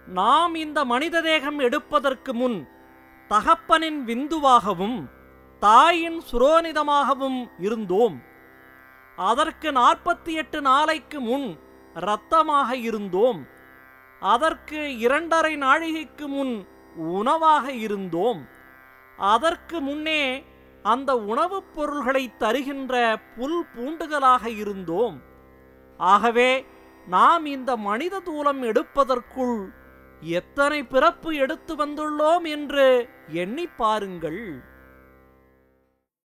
நாம் இந்த மனித தேகம் எடுப்பதற்கு முன் தகப்பனின் விந்துவாகவும் தாயின் சுரோனிதமாகவும் இருந்தோம் அதற்கு நாற்பத்தி எட்டு நாளைக்கு முன் இரத்தமாக இருந்தோம் அதற்கு இரண்டரை நாழிகைக்கு முன் உணவாக இருந்தோம் அதற்கு முன்னே அந்த உணவுப் பொருள்களை தருகின்ற புல் பூண்டுகளாக இருந்தோம் ஆகவே நாம் இந்த மனித தூலம் எடுப்பதற்குள் எத்தனை பிறப்பு எடுத்து வந்துள்ளோம் என்று எண்ணிப் பாருங்கள்